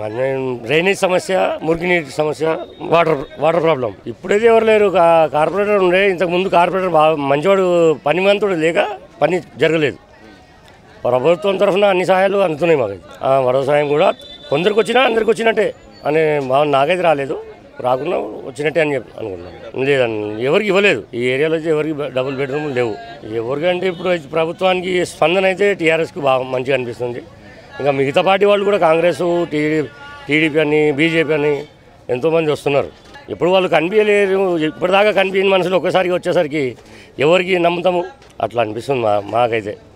drainage సమస్య మురికినీటి సమస్య water water problem ఇప్పుడైతే ఎవరు లేరు కా- కార్పొరేటర్ ఉండే ఇంతకు ముందు కార్పొరేటర్ బాగా మంచివాడు పనిమంతుడు లేక పని జరగలేదు ప్రభుత్వం తరఫున అన్ని సహాయాలు అందుతున్నాయి మాకు ఆ, వరద సహాయం కూడా కొందరికి వచ్చినా అందరికి వచ్చినట్టే అనే భావన నాకైతే రాలేదు రాకుండా వచ్చినట్టే అని చెప్పి అనుకుంటున్నాను లేదండి ఎవరికి ఇవ్వలేదు ఈ ఏరియాలో అయితే ఎవరికి డబుల్ బెడ్రూమ్ లేవు ఎవరికంటే ఇప్పుడు అయితే ప్రభుత్వానికి స్పందన అయితే టీఆర్ఎస్కి బాగా మంచిగా అనిపిస్తుంది ఇంకా మిగతా పార్టీ వాళ్ళు కూడా కాంగ్రెస్ టీడీ టీడీపీ అని బీజేపీ అని ఎంతోమంది వస్తున్నారు ఇప్పుడు వాళ్ళు కనిపించలేరు ఇప్పటిదాకా కనిపించిన మనుషులు ఒక్కసారికి వచ్చేసరికి ఎవరికి నమ్ముతాము అట్లా అనిపిస్తుంది మా మాకైతే